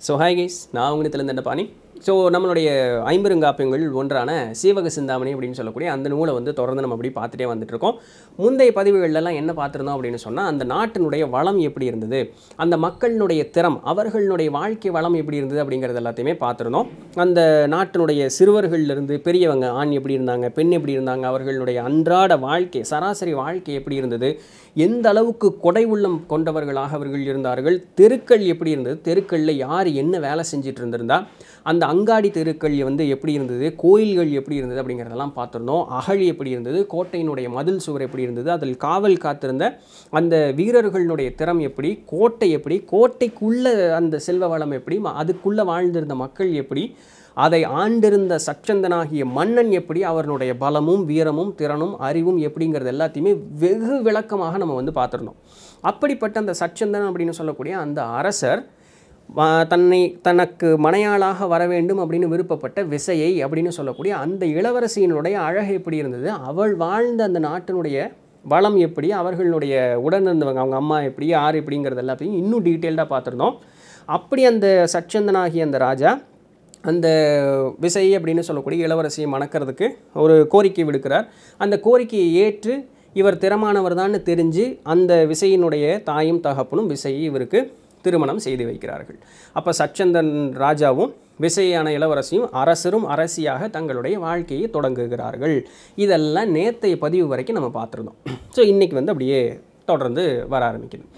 so hi guys நான் உங்கள்கிட்ட இந்த பாணி ஸோ நம்மளுடைய ஐம்பெருங்காப்பியங்கள் ஒன்றான சீவக சிந்தாமணி அப்படின்னு சொல்லக்கூடிய அந்த நூலை வந்து தொடர்ந்து நம்ம அப்படி பார்த்துட்டே வந்துட்டு இருக்கோம் முந்தைய பதிவுகள்லாம் என்ன பார்த்துருந்தோம் அப்படின்னு சொன்னால் அந்த நாட்டினுடைய வளம் எப்படி இருந்தது அந்த மக்களினுடைய திறம் அவர்களுடைய வாழ்க்கை வளம் எப்படி இருந்தது அப்படிங்கிறது எல்லாத்தையுமே பார்த்துருந்தோம் அந்த நாட்டினுடைய சிறுவர்கள்லேருந்து பெரியவங்க ஆண் எப்படி இருந்தாங்க பெண் எப்படி இருந்தாங்க அவர்களுடைய அன்றாட வாழ்க்கை சராசரி வாழ்க்கை எப்படி இருந்தது எந்த அளவுக்கு கொடை உள்ளம் கொண்டவர்களாக அவர்கள் இருந்தார்கள் தெருக்கள் எப்படி இருந்தது தெருக்களில் யார் என்ன வேலை செஞ்சுட்டு இருந்திருந்தா அந்த அங்காடி தெருக்கள் வந்து எப்படி இருந்தது கோயில்கள் எப்படி இருந்தது அப்படிங்கிறதெல்லாம் பார்த்துருந்தோம் அகழி எப்படி இருந்தது கோட்டையினுடைய மதில் சுவர் எப்படி இருந்தது அதில் காவல் காத்திருந்த அந்த வீரர்களுடைய திறம் எப்படி கோட்டை எப்படி கோட்டைக்குள்ள அந்த செல்வ வளம் எப்படி ம- அதுக்குள்ள வாழ்ந்திருந்த மக்கள் எப்படி அதை ஆண்டிருந்த சச்சந்தனாகிய மன்னன் எப்படி அவர்களுடைய பலமும் வீரமும் திறனும் அறிவும் எப்படிங்கிறது எல்லாத்தையுமே வெகு விளக்கமாக நம்ம வந்து பார்த்துருந்தோம் அப்படிப்பட்ட அந்த சச்சந்தன் அப்படின்னு சொல்லக்கூடிய அந்த அரசர் வ- தன்னை தனக்கு மனையாளாக வர வேண்டும் அப்படின்னு விருப்பப்பட்ட விசையை அப்படின்னு சொல்லக்கூடிய அந்த இளவரசியினுடைய அழகு எப்படி இருந்தது அவள் வாழ்ந்த அந்த நாட்டினுடைய வளம் எப்படி அவர்களுடைய உடன் இருந்தவங்க அவங்க அம்மா எப்படி யார் எப்படிங்கிறது எல்லாத்தையும் இன்னும் டீட்டெயில்டாக பார்த்துருந்தோம் அப்படி அந்த சச்சந்தனாகிய அந்த ராஜா அந்த விசை அப்படின்னு சொல்லக்கூடிய இளவரசியை மணக்கிறதுக்கு ஒரு கோரிக்கை விடுக்கிறார் அந்த கோரிக்கையை ஏற்று இவர் திறமானவர் தான் தெரிஞ்சு அந்த விசையினுடைய தாயும் தகப்பனும் விசையை இவருக்கு திருமணம் செய்து வைக்கிறார்கள் அப்போ சச்சந்தன் ராஜாவும் விசையான இளவரசியும் அரசரும் அரசியாக தங்களுடைய வாழ்க்கையை தொடங்குகிறார்கள் இதெல்லாம் நேத்தைய பதிவு வரைக்கும் நம்ம பார்த்துருந்தோம் ஸோ இன்றைக்கி வந்து அப்படியே தொடர்ந்து வர ஆரம்பிக்குது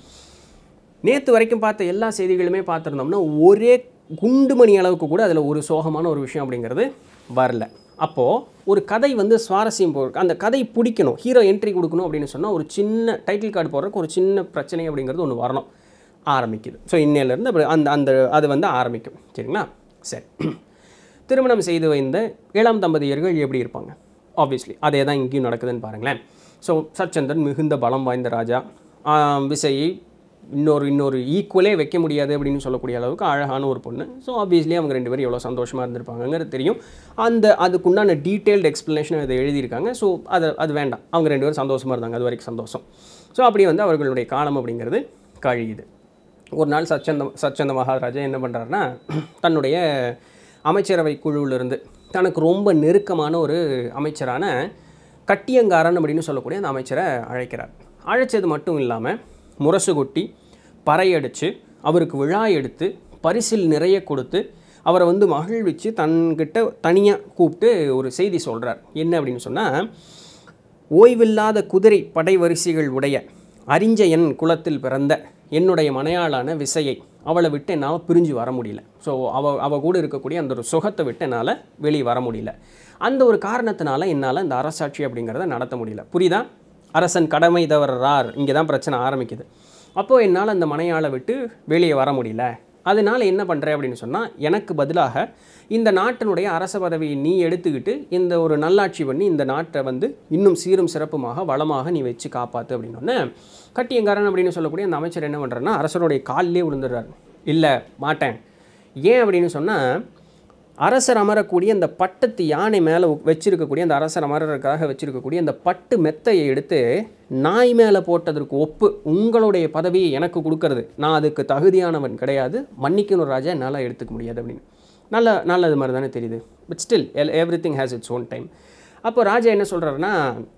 நேற்று வரைக்கும் பார்த்த எல்லா செய்திகளுமே பார்த்துருந்தோம்னா ஒரே குண்டுமணி அளவுக்கு கூட அதில் ஒரு சோகமான ஒரு விஷயம் அப்படிங்கிறது வரல அப்போது ஒரு கதை வந்து சுவாரஸ்யம் போ அந்த கதை பிடிக்கணும் ஹீரோ என்ட்ரி கொடுக்கணும் அப்படின்னு சொன்னால் ஒரு சின்ன டைட்டில் கார்டு போடுறதுக்கு ஒரு சின்ன பிரச்சனை அப்படிங்கிறது ஒன்று வரணும் ஆரம்பிக்குது ஸோ இன்னையிலேருந்து அப்படி அந்த அந்த அது வந்து ஆரம்பிக்கும் சரிங்களா சரி திருமணம் செய்து வைந்த இளம் தம்பதியர்கள் எப்படி இருப்பாங்க ஆப்வியஸ்லி அதே தான் இங்கேயும் நடக்குதுன்னு பாருங்களேன் ஸோ சச்சந்திரன் மிகுந்த பலம் வாய்ந்த ராஜா ஆம், விசையை இன்னொரு இன்னொரு ஈக்குவலே வைக்க முடியாது அப்படின்னு சொல்லக்கூடிய அளவுக்கு அழகான ஒரு பொண்ணு ஸோ ஆப்வியஸ்லி அவங்க ரெண்டு பேரும் எவ்வளோ சந்தோஷமாக இருந்திருப்பாங்கங்கிறது தெரியும் அந்த அதுக்குண்டான டீட்டெயில்டு எக்ஸ்ப்ளனேஷன் இதை எழுதியிருக்காங்க ஸோ அது அது வேண்டாம் அவங்க ரெண்டு பேரும் சந்தோஷமாக இருந்தாங்க அது வரைக்கும் சந்தோஷம் ஸோ அப்படி வந்து அவர்களுடைய காலம் அப்படிங்கிறது கழியுது ஒரு நாள் சச்சந்த சச்சந்த மகாராஜா என்ன பண்ணுறாருன்னா தன்னுடைய அமைச்சரவை குழுவிலிருந்து தனக்கு ரொம்ப நெருக்கமான ஒரு அமைச்சரான கட்டியங்காரன் அப்படின்னு சொல்லக்கூடிய அந்த அமைச்சரை அழைக்கிறார் அழைச்சது மட்டும் இல்லாமல் முரசு கொட்டி பறையடிச்சு அவருக்கு விழா எடுத்து பரிசில் நிறைய கொடுத்து அவரை வந்து மகிழ்விச்சு தன்கிட்ட தனியாக கூப்பிட்டு ஒரு செய்தி சொல்கிறார் என்ன அப்படின்னு சொன்னால் ஓய்வில்லாத குதிரை படை வரிசைகள் உடைய அரிஞ்சயன் குலத்தில் பிறந்த என்னுடைய மனையாளான விசையை அவளை விட்டு என்னால் பிரிஞ்சு வர முடியல ஸோ அவ அவ கூட இருக்கக்கூடிய அந்த ஒரு சுகத்தை விட்டு என்னால் வெளியே வர முடியல அந்த ஒரு காரணத்தினால என்னால் இந்த அரசாட்சி அப்படிங்கிறத நடத்த முடியல புரியுதா அரசன் கடமை தவறார் இங்கே தான் பிரச்சனை ஆரம்பிக்குது அப்போது என்னால் அந்த மனையாளை விட்டு வெளியே வர முடியல அதனால என்ன பண்ணுற அப்படின்னு சொன்னால் எனக்கு பதிலாக இந்த நாட்டினுடைய அரச பதவியை நீ எடுத்துக்கிட்டு இந்த ஒரு நல்லாட்சி பண்ணி இந்த நாட்டை வந்து இன்னும் சீரும் சிறப்புமாக வளமாக நீ வச்சு காப்பாற்று அப்படின்னோடனே கட்டியங்காரன் அப்படின்னு சொல்லக்கூடிய அந்த அமைச்சர் என்ன பண்ணுறாருன்னா அரசருடைய காலிலே விழுந்துடுறாரு இல்லை மாட்டேன் ஏன் அப்படின்னு சொன்னால் அரசர் அமரக்கூடிய அந்த பட்டத்து யானை மேலே வச்சிருக்கக்கூடிய அந்த அரசர் அமரருக்காக வச்சிருக்கக்கூடிய அந்த பட்டு மெத்தையை எடுத்து நாய் மேலே போட்டதற்கு ஒப்பு உங்களுடைய பதவியை எனக்கு கொடுக்கறது நான் அதுக்கு தகுதியானவன் கிடையாது மன்னிக்கணும் ராஜா என்னால் எடுத்துக்க முடியாது அப்படின்னு நல்ல நல்லது மாதிரி தானே தெரியுது பட் ஸ்டில் எல் everything has its own time அப்போ ராஜா என்ன சொல்கிறாருன்னா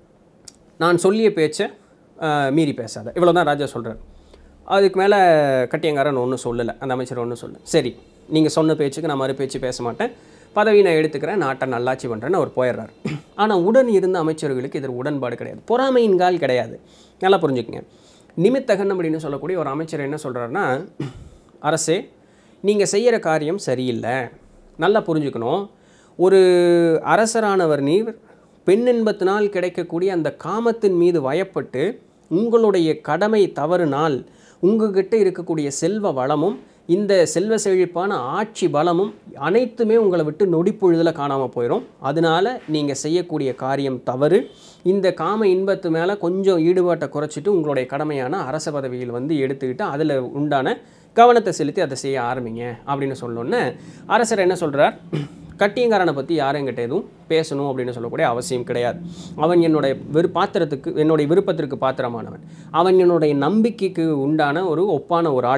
நான் சொல்லிய பேச்சை ஆஹ், மீறி பேசாத இவ்வளோ தான் ராஜா சொல்கிறார் அதுக்கு மேலே கட்டியங்காரன் ஒன்றும் சொல்லலை அந்த அமைச்சர் ஒன்றும் சொல்லல சரி நீங்கள் சொன்ன பேச்சுக்கு நான் மறு பேச்சு பேச மாட்டேன் பதவி நான் எடுத்துக்கிறேன் நாட்டை நல்லாட்சி பண்ணுறேன்னு அவர் போயிடுறார் ஆனால் உடன் இருந்த அமைச்சர்களுக்கு இதில் உடன்பாடு கிடையாது பொறாமையின் கால் கிடையாது நல்லா புரிஞ்சுக்கங்க நிமித்தகன் அப்படின்னு சொல்லக்கூடிய ஒரு அமைச்சர் என்ன சொல்கிறாருன்னா அரசே நீங்கள் செய்கிற காரியம் சரியில்லை நல்லா புரிஞ்சுக்கணும் ஒரு அரசரானவர் நீர் பெண் என்பத்தினால் கிடைக்கக்கூடிய அந்த காமத்தின் மீது வயப்பட்டு உங்களுடைய கடமை தவறுனால் உங்ககிட்ட இருக்கக்கூடிய செல்வ வளமும் இந்த செல்வ செழிப்பான ஆட்சி பலமும் அனைத்துமே உங்களை விட்டு நொடிப்பொழுதில் காணாமல் போயிடும் அதனால நீங்கள் செய்யக்கூடிய காரியம் தவறு இந்த காம இன்பத்து மேலே கொஞ்சம் ஈடுபாட்டை குறைச்சிட்டு உங்களுடைய கடமையான அரச பதவியில் வந்து எடுத்துக்கிட்டு அதில் உண்டான கவனத்தை செலுத்தி அதை செய்ய ஆரம்பிங்க அப்படின்னு சொன்னோன்னே அரசர் என்ன சொல்கிறார் கட்டியங்காரனை பற்றி யாரும் என்கிட்ட எதுவும் பேசணும் அப்படின்னு சொல்லக்கூடிய அவசியம் கிடையாது அவன் என்னுடைய விரு பாத்திரத்துக்கு என்னுடைய விருப்பத்திற்கு பாத்திரமானவன் அவன் என்னுடைய நம்பிக்கைக்கு உண்டான ஒரு ஒப்பான ஒரு ஆள்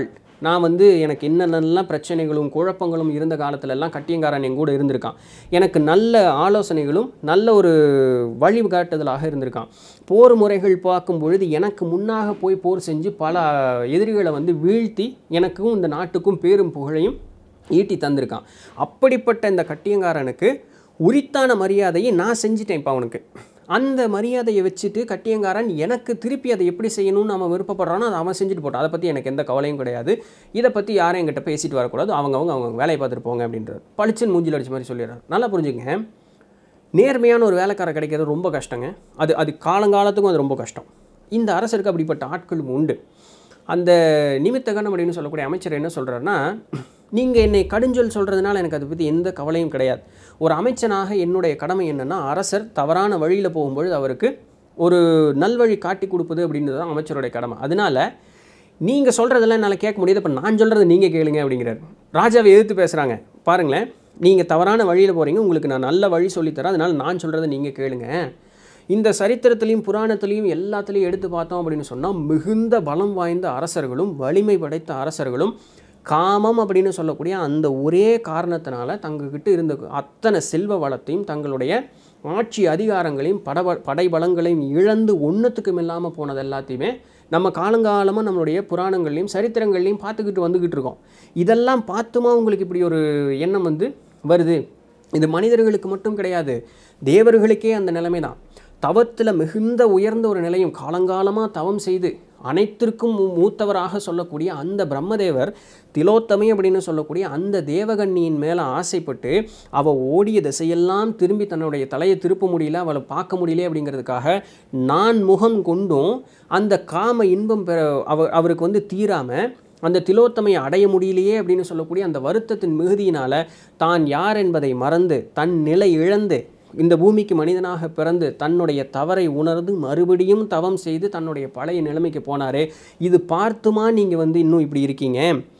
நான் வந்து எனக்கு என்னென்னலாம் பிரச்சனைகளும் குழப்பங்களும் இருந்த காலத்துலலாம் கட்டியங்காரன் என் கூட இருந்திருக்கான் எனக்கு நல்ல ஆலோசனைகளும் நல்ல ஒரு வழிகாட்டுதலாக இருந்திருக்கான் போர் முறைகள் பார்க்கும் பொழுது எனக்கு முன்னாக போய் போர் செஞ்சு பல எதிரிகளை வந்து வீழ்த்தி எனக்கும் இந்த நாட்டுக்கும் பேரும் புகழையும் ஈட்டி தந்திருக்கான் அப்படிப்பட்ட இந்த கட்டியங்காரனுக்கு உரித்தான மரியாதையை நான் செஞ்சிட்டேன் இப்போ அவனுக்கு அந்த மரியாதையை வச்சுட்டு கட்டியங்காரன் எனக்கு திருப்பி அதை எப்படி செய்யணும்னு அவன் விருப்பப்படுறானோ அதை அவன் செஞ்சுட்டு போட்டான் அதை பற்றி எனக்கு எந்த கவலையும் கிடையாது இதை பற்றி யாரும் என்கிட்ட பேசிட்டு வரக்கூடாது அவங்க அவங்க அவங்க வேலையை பார்த்துட்டு போங்க அப்படின்றார் பளிச்சுன்னு மூஞ்சில் அடிச்ச மாதிரி சொல்லிடுறாரு நல்லா புரிஞ்சுங்க நேர்மையான ஒரு வேலைக்காரர் கிடைக்கிறது ரொம்ப கஷ்டங்க அது அது காலங்காலத்துக்கும் அது ரொம்ப கஷ்டம் இந்த அரசருக்கு அப்படிப்பட்ட ஆட்களும் உண்டு அந்த நிமித்தகனம் அப்படின்னு சொல்லக்கூடிய அமைச்சர் என்ன சொல்கிறாருன்னா நீங்கள் என்னை கடுஞ்சொல் சொல்கிறதுனால எனக்கு அதை பற்றி எந்த கவலையும் கிடையாது ஒரு அமைச்சனாக என்னுடைய கடமை என்னென்னா அரசர் தவறான வழியில் போகும்பொழுது அவருக்கு ஒரு நல்வழி காட்டி கொடுப்பது அப்படின்றது தான் அமைச்சருடைய கடமை அதனால நீங்கள் சொல்கிறதெல்லாம் என்னால் கேட்க முடியாது இப்போ நான் சொல்கிறது நீங்கள் கேளுங்க அப்படிங்கிறார் ராஜாவை எதிர்த்து பேசுகிறாங்க பாருங்களேன் நீங்கள் தவறான வழியில் போகிறீங்க உங்களுக்கு நான் நல்ல வழி சொல்லித்தரேன் அதனால் நான் சொல்கிறத நீங்கள் கேளுங்க இந்த சரித்திரத்திலையும் புராணத்திலையும் எல்லாத்துலேயும் எடுத்து பார்த்தோம் அப்படின்னு சொன்னால் மிகுந்த பலம் வாய்ந்த அரசர்களும் வலிமை படைத்த அரசர்களும் காமம் அப்படின்னு சொல்லக்கூடிய அந்த ஒரே காரணத்தினால தங்கக்கிட்ட இருந்த அத்தனை செல்வ வளத்தையும் தங்களுடைய ஆட்சி அதிகாரங்களையும் படப படைபலங்களையும் இழந்து ஒன்றுத்துக்கும் இல்லாமல் போனது எல்லாத்தையுமே நம்ம காலங்காலமாக நம்மளுடைய புராணங்கள்லையும் சரித்திரங்கள்லையும் பார்த்துக்கிட்டு வந்துக்கிட்டு இருக்கோம் இதெல்லாம் பார்த்துமா உங்களுக்கு இப்படி ஒரு எண்ணம் வந்து வருது இது மனிதர்களுக்கு மட்டும் கிடையாது தேவர்களுக்கே அந்த நிலைமை தான் தவத்தில் மிகுந்த உயர்ந்த ஒரு நிலையும் காலங்காலமாக தவம் செய்து அனைத்திற்கும் மூ- மூத்தவராக சொல்லக்கூடிய அந்த பிரம்மதேவர் திலோத்தமை அப்படின்னு சொல்லக்கூடிய அந்த தேவகன்னியின் மேலே ஆசைப்பட்டு அவள் ஓடிய திசையெல்லாம் திரும்பி தன்னுடைய தலையை திருப்ப முடியல அவளை பார்க்க முடியல அப்படிங்கிறதுக்காக நான் முகம் கொண்டும் அந்த காம இன்பம் பெற அவ அவருக்கு வந்து தீராமல் அந்த திலோத்தமையை அடைய முடியலையே அப்படின்னு சொல்லக்கூடிய அந்த வருத்தத்தின் மிகுதியினால் தான் யார் என்பதை மறந்து தன் நிலை இழந்து இந்த பூமிக்கு மனிதனாக பிறந்து தன்னுடைய தவறை உணர்ந்து மறுபடியும் தவம் செய்து தன்னுடைய பழைய நிலைமைக்கு போனாரே இது பார்த்துமா நீங்கள் வந்து இன்னும் இப்படி இருக்கீங்க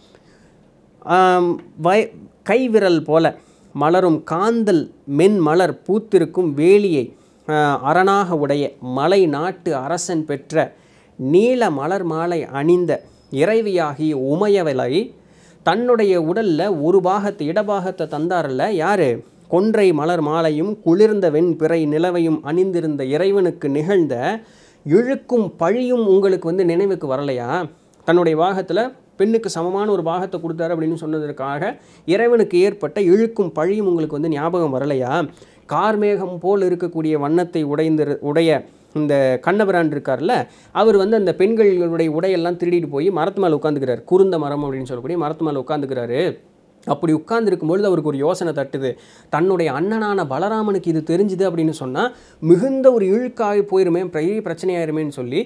ஆம், வய கைவிரல் போல மலரும் காந்தல் மென் மலர் பூத்திருக்கும் வேலியை ஆ, அரணாக உடைய மலை நாட்டு அரசன் பெற்ற நீல மலர் மாலை அணிந்த இறைவியாகிய உமையவளை தன்னுடைய உடல்ல ஒரு பாகத்தை இடபாகத்தை தந்தார்ல யாரு கொன்றை மலர் மாலையும் குளிர்ந்த வெண்பிறை நிலவையும் அணிந்திருந்த இறைவனுக்கு நிகழ்ந்த இழுக்கும் பழியும் உங்களுக்கு வந்து நினைவுக்கு வரலையா தன்னுடைய பாகத்தில் பெண்ணுக்கு சமமான ஒரு பாகத்தை கொடுத்தாரு அப்படின்னு சொன்னதற்காக இறைவனுக்கு ஏற்பட்ட இழுக்கும் பழியும் உங்களுக்கு வந்து ஞாபகம் வரலையா கார்மேகம் போல் இருக்கக்கூடிய வண்ணத்தை உடைந்திரு உடைய இந்த கண்ணபிரான் இருக்கார்ல அவர் வந்து அந்த பெண்களுடைய உடையெல்லாம் திருடிட்டு போய் மரத்து மேலே உட்காந்துக்கிறார் குருந்த மரம் அப்படின்னு சொல்லக்கூடிய மரத்து மேலே உட்காந்துக்கிறாரு அப்படி உட்கார்ந்துருக்கும் பொழுது அவருக்கு ஒரு யோசனை தட்டுது தன்னுடைய அண்ணனான பலராமனுக்கு இது தெரிஞ்சுது அப்படின்னு சொன்னால் மிகுந்த ஒரு இழுக்காகி போயிருமே பெரிய பிரச்சனையாயிருமேன்னு சொல்லி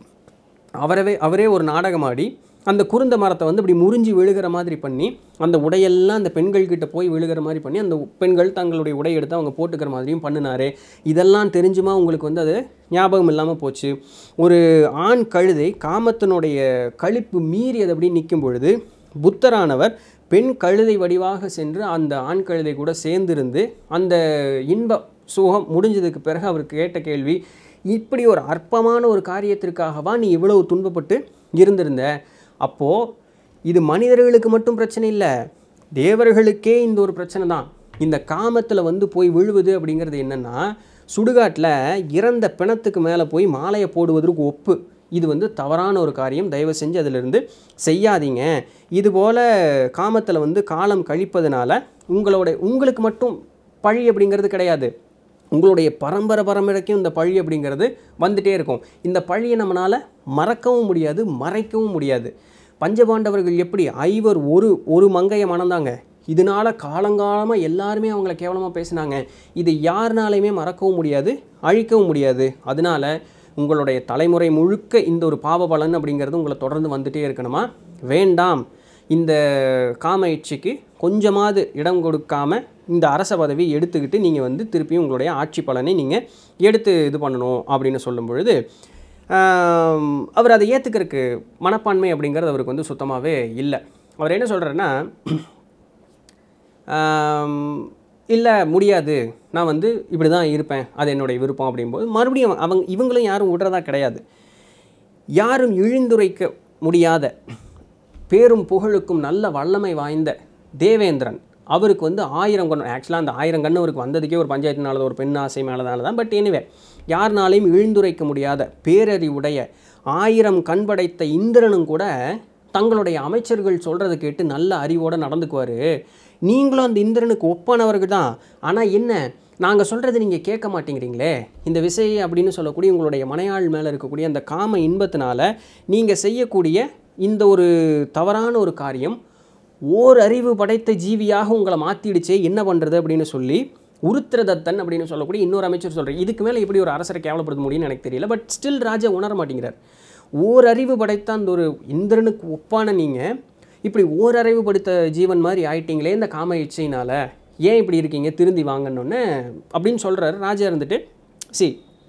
அவரவே அவரே ஒரு நாடகமாடி அந்த குருந்த மரத்தை வந்து இப்படி முறிஞ்சு விழுகிற மாதிரி பண்ணி அந்த உடையெல்லாம் அந்த பெண்கள் கிட்ட போய் விழுகிற மாதிரி பண்ணி அந்த பெண்கள் தங்களுடைய உடை எடுத்து அவங்க போட்டுக்கிற மாதிரியும் பண்ணினாரு இதெல்லாம் தெரிஞ்சுமா உங்களுக்கு வந்து அது ஞாபகம் இல்லாமல் போச்சு ஒரு ஆண் கழுதை காமத்தினுடைய கழிப்பு மீறி அது அப்படி நிற்கும் பொழுது புத்தரானவர் பெண் கழுதை வடிவாக சென்று அந்த ஆண் கழுதை கூட சேர்ந்திருந்து அந்த இன்ப சுகம் முடிஞ்சதுக்கு பிறகு அவர் கேட்ட கேள்வி இப்படி ஒரு அற்பமான ஒரு காரியத்திற்காகவா நீ இவ்வளவு துன்பப்பட்டு இருந்திருந்த அப்போது இது மனிதர்களுக்கு மட்டும் பிரச்சனை இல்லை தேவர்களுக்கே இந்த ஒரு பிரச்சனை தான் இந்த காமத்தில் வந்து போய் விழுவது அப்படிங்கிறது என்னென்னா சுடுகாட்டில் இறந்த பிணத்துக்கு மேலே போய் மாலையை போடுவதற்கு ஒப்பு இது வந்து தவறான ஒரு காரியம் தயவு செஞ்சு அதிலிருந்து செய்யாதீங்க இதுபோல் காமத்தில் வந்து காலம் கழிப்பதனால உங்களோட உங்களுக்கு மட்டும் பழி அப்படிங்கிறது கிடையாது உங்களுடைய பரம்பரை பரம்பரைக்கும் இந்த பழி அப்படிங்கிறது வந்துட்டே இருக்கும் இந்த பழியை நம்மளால் மறக்கவும் முடியாது மறைக்கவும் முடியாது பஞ்சபாண்டவர்கள் எப்படி ஐவர் ஒரு ஒரு மங்கையை மணந்தாங்க இதனால காலங்காலமாக எல்லாருமே அவங்கள கேவலமாக பேசினாங்க இதை யாருனாலையுமே மறக்கவும் முடியாது அழிக்கவும் முடியாது அதனால உங்களுடைய தலைமுறை முழுக்க இந்த ஒரு பாவ பலன் அப்படிங்கிறது உங்களை தொடர்ந்து வந்துட்டே இருக்கணுமா வேண்டாம் இந்த காம இச்சைக்கு கொஞ்சமாவது இடம் கொடுக்காம இந்த அரச பதவியை எடுத்துக்கிட்டு நீங்கள் வந்து திருப்பியும் உங்களுடைய ஆட்சி பலனை நீங்கள் எடுத்து இது பண்ணணும் அப்படின்னு சொல்லும் பொழுது ஆம், அவர் அதை ஏற்றுக்கிறதுக்கு மனப்பான்மை அப்படிங்கிறது அவருக்கு வந்து சுத்தமாகவே இல்லை அவர் என்ன சொல்கிறாருன்னா இல்லை முடியாது நான் வந்து இப்படி தான் இருப்பேன் அது என்னுடைய விருப்பம் அப்படிங்கும்போது மறுபடியும் அவங்க இவங்களும் யாரும் விடுறதா கிடையாது யாரும் இழிந்துரைக்க முடியாத பேரும் புகழுக்கும் நல்ல வல்லமை வாய்ந்த தேவேந்திரன் அவருக்கு வந்து ஆயிரம் கண்ணு ஆக்சுவலாக அந்த ஆயிரம் கண்ணு அவருக்கு வந்ததுக்கே ஒரு பஞ்சாயத்துனால ஒரு பெண் ஆசை மேலதால தான் பட் எனிவே யாருனாலையும் இழிந்துரைக்க முடியாத பேரறிவுடைய ஆயிரம் கண் படைத்த இந்திரனும் கூட தங்களுடைய அமைச்சர்கள் சொல்கிறத கேட்டு நல்ல அறிவோடு நடந்துக்குவார் நீங்களும் அந்த இந்திரனுக்கு ஒப்பானவர்கள் தான் ஆனால் என்ன நாங்கள் சொல்கிறது நீங்கள் கேட்க மாட்டேங்கிறீங்களே இந்த விசை அப்படின்னு சொல்லக்கூடிய உங்களுடைய மனையாள் மேலே இருக்கக்கூடிய அந்த காம இன்பத்தினால நீங்கள் செய்யக்கூடிய இந்த ஒரு தவறான ஒரு காரியம் ஓர் அறிவு படைத்த ஜீவியாக உங்களை மாற்றிடுச்சே என்ன பண்ணுறது அப்படின்னு சொல்லி உருத்திரதத்தன் அப்படின்னு சொல்லக்கூடிய இன்னொரு அமைச்சர் சொல்கிறார் இதுக்கு மேலே எப்படி ஒரு அரசரை கேவலப்படுத்த முடியும்னு எனக்கு தெரியல பட் ஸ்டில் ராஜா உணர மாட்டேங்கிறார் ஓரறிவு படைத்த அந்த ஒரு இந்திரனுக்கு ஒப்பான நீங்கள் இப்படி ஓரறிவு படுத்த ஜீவன் மாதிரி ஆயிட்டீங்களே இந்த காம இச்சையினால் ஏன் இப்படி இருக்கீங்க திருந்தி வாங்கணுன்னு அப்படின்னு சொல்கிறாரு ராஜா இருந்துட்டு சி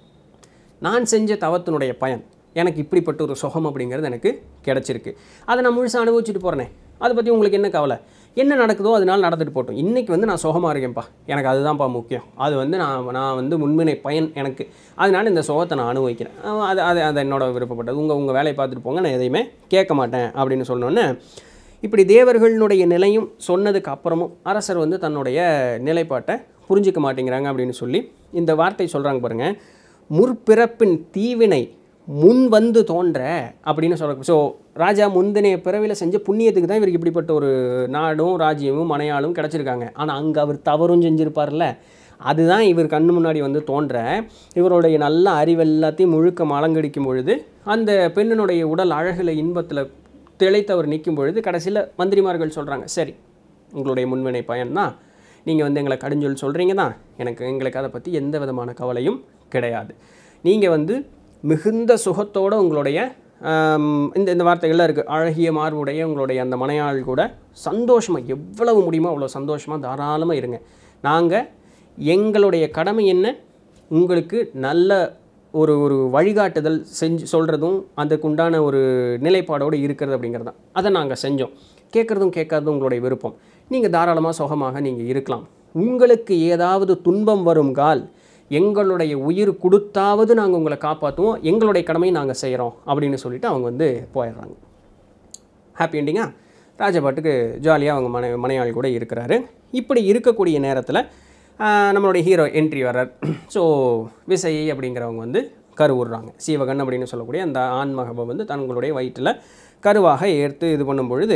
நான் செஞ்ச தவத்தினுடைய பயன் எனக்கு இப்படிப்பட்ட ஒரு சுகம் அப்படிங்கிறது எனக்கு கிடச்சிருக்கு அதை நான் முழுசாக அனுபவிச்சுட்டு போகிறேனே அதை பற்றி உங்களுக்கு என்ன கவலை என்ன நடக்குதோ அதனால நடந்துட்டு போட்டோம் இன்றைக்கி வந்து நான் சுகமாக இருக்கேன்ப்பா எனக்கு அதுதான்ப்பா முக்கியம் அது வந்து நான் நான் வந்து முன்வினை பயன் எனக்கு அதனால இந்த சுகத்தை நான் அனுபவிக்கிறேன் அஹ் அது அது அது என்னோட விருப்பப்பட்டது உங்கள் உங்கள் வேலையை பார்த்துட்டு போங்க நான் எதையுமே கேட்க மாட்டேன் அப்படின்னு சொன்னோன்னே இப்படி தேவர்களுடைய நிலையும் சொன்னதுக்கு அப்புறமும் அரசர் வந்து தன்னுடைய நிலைப்பாட்டை புரிஞ்சிக்க மாட்டேங்கிறாங்க அப்படின்னு சொல்லி இந்த வார்த்தை சொல்கிறாங்க பாருங்கள் முற்பிறப்பின் தீவினை முன் வந்து தோன்ற அப்படின்னு சொல்கிறாங்க ஸோ ராஜா முந்தினைய பிறவியில் செஞ்ச புண்ணியத்துக்கு தான் இவருக்கு இப்படிப்பட்ட ஒரு நாடும் ராஜ்யமும் மனையாளும் கிடச்சிருக்காங்க ஆனால் அங்கே அவர் தவறும் செஞ்சிருப்பார்ல அதுதான் இவர் கண்ணு முன்னாடி வந்து தோன்ற இவருடைய நல்ல அறிவு எல்லாத்தையும் முழுக்க மலங்கடிக்கும் பொழுது அந்த பெண்ணினுடைய உடல் அழகில் இன்பத்தில் திளைத்தவர் நிற்கும் பொழுது கடைசியில் மந்திரிமார்கள் சொல்கிறாங்க சரி உங்களுடைய முன்வினை பயன்தான் நீங்கள் வந்து எங்களை கடுஞ்சொல் சொல்கிறீங்க தான் எனக்கு எங்களுக்கு அதை பற்றி எந்த விதமான கவலையும் கிடையாது நீங்கள் வந்து மிகுந்த சுகத்தோட உங்களுடைய ஆம், இந்த இந்த வார்த்தைகள்லாம் இருக்குது அழகிய மார்புடைய உங்களுடைய அந்த மனையாள் கூட சந்தோஷமாக எவ்வளவு முடியுமோ அவ்வளோ சந்தோஷமாக தாராளமாக இருங்க நாங்கள் எங்களுடைய கடமை என்ன உங்களுக்கு நல்ல ஒரு ஒரு வழிகாட்டுதல் செஞ்சு சொல்கிறதும் அதுக்கு உண்டான ஒரு நிலைப்பாடோடு இருக்கிறது அப்படிங்கிறது தான் அதை நாங்கள் செஞ்சோம் கேட்குறதும் கேட்காததும் உங்களுடைய விருப்பம் நீங்கள் தாராளமாக சுகமாக நீங்கள் இருக்கலாம் உங்களுக்கு ஏதாவது துன்பம் வரும் கால் எங்களுடைய உயிர் கொடுத்தாவது நாங்கள் உங்களை காப்பாற்றுவோம் எங்களுடைய கடமையை நாங்கள் செய்கிறோம் அப்படின்னு சொல்லிட்டு அவங்க வந்து போயிடுறாங்க ஹாப்பி எண்டிங்கா ராஜபாட்டுக்கு ஜாலியாக அவங்க மனை மனையாள் கூட இருக்கிறாரு இப்படி இருக்கக்கூடிய நேரத்தில் நம்மளுடைய ஹீரோ என்ட்ரி வர்றார் ஸோ விசை அப்படிங்கிறவங்க வந்து கருவுடுறாங்க சீவகன் அப்படின்னு சொல்லக்கூடிய அந்த ஆண்மகவை வந்து தங்களுடைய வயிற்றில் கருவாக ஏற்று இது பண்ணும் பொழுது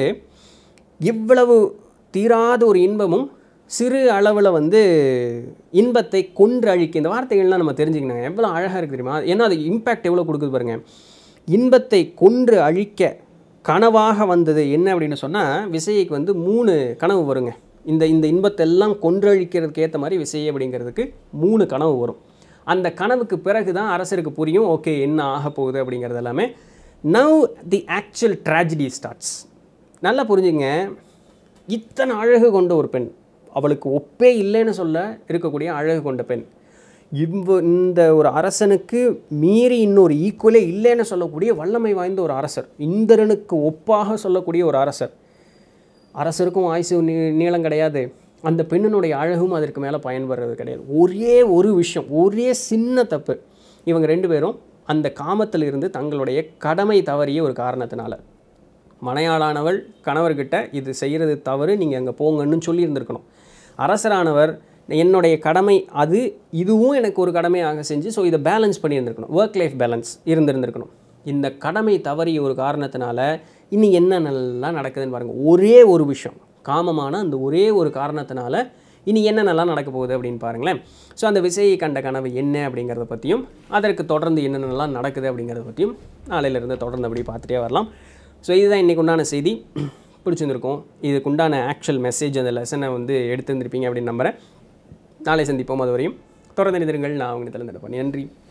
இவ்வளவு தீராத ஒரு இன்பமும் சிறு அளவில் வந்து இன்பத்தை கொன்று அழிக்க இந்த வார்த்தைகள்லாம் நம்ம தெரிஞ்சுக்கணுங்க எவ்வளோ அழகாக இருக்குது தெரியுமா ஏன்னா அது இம்பேக்ட் எவ்வளோ கொடுக்குது பாருங்க இன்பத்தை கொன்று அழிக்க கனவாக வந்தது என்ன அப்படின்னு சொன்னால் விசைக்கு வந்து மூணு கனவு வருங்க இந்த இந்த இன்பத்தை எல்லாம் கொன்று அழிக்கிறதுக்கு ஏற்ற மாதிரி விசை அப்படிங்கிறதுக்கு மூணு கனவு வரும் அந்த கனவுக்கு பிறகு தான் அரசருக்கு புரியும் ஓகே என்ன ஆக போகுது அப்படிங்கிறது எல்லாமே now the actual tragedy starts நல்லா புரிஞ்சுங்க இத்தனை அழகு கொண்ட ஒரு பெண் அவளுக்கு ஒப்பே இல்லைன்னு சொல்ல இருக்கக்கூடிய அழகு கொண்ட பெண் இவ்வ இந்த ஒரு அரசனுக்கு மீறி இன்னொரு ஈக்குவலே இல்லைன்னு சொல்லக்கூடிய வல்லமை வாய்ந்த ஒரு அரசர் இந்திரனுக்கு ஒப்பாக சொல்லக்கூடிய ஒரு அரசர் அரசருக்கும் ஆயுசு நீ நீளம் கிடையாது அந்த பெண்ணினுடைய அழகும் அதற்கு மேலே பயன்படுறது கிடையாது ஒரே ஒரு விஷயம் ஒரே சின்ன தப்பு இவங்க ரெண்டு பேரும் அந்த காமத்தில் இருந்து தங்களுடைய கடமை தவறிய ஒரு காரணத்தினால மனையாளானவள் கணவர்கிட்ட இது செய்கிறது தவறு நீங்கள் அங்கே போங்கன்னு சொல்லியிருந்திருக்கணும் அரசரானவர் என்னுடைய கடமை அது இதுவும் எனக்கு ஒரு கடமையாக செஞ்சு ஸோ இதை பேலன்ஸ் பண்ணியிருந்திருக்கணும் ஒர்க் லைஃப் பேலன்ஸ் இருந்திருந்திருக்கணும் இந்த கடமை தவறிய ஒரு காரணத்தினால இனி என்ன நல்லா நடக்குதுன்னு பாருங்கள் ஒரே ஒரு விஷயம் காமமான அந்த ஒரே ஒரு காரணத்தினால இனி என்னென்னலாம் நடக்க போகுது அப்படின்னு பாருங்களேன் ஸோ அந்த விசையை கண்ட கனவு என்ன அப்படிங்கிறத பற்றியும் அதற்கு தொடர்ந்து என்னென்னலாம் நடக்குது அப்படிங்கிறத பற்றியும் நாளையிலேருந்து தொடர்ந்து அப்படி பார்த்துட்டே வரலாம் ஸோ இதுதான் இன்றைக்கு உண்டான செய்தி பிடிச்சிருந்திருக்கும் இதுக்கு உண்டான ஆக்சுவல் மெசேஜ் அந்த லெசனை வந்து எடுத்திருந்திருப்பீங்க அப்படின்னு நம்புகிறேன் நாளை சந்திப்போம் அது வரையும் தொடர்ந்து நிதிருங்கள் நான் அவங்க தலைநடப்பேன் நன்றி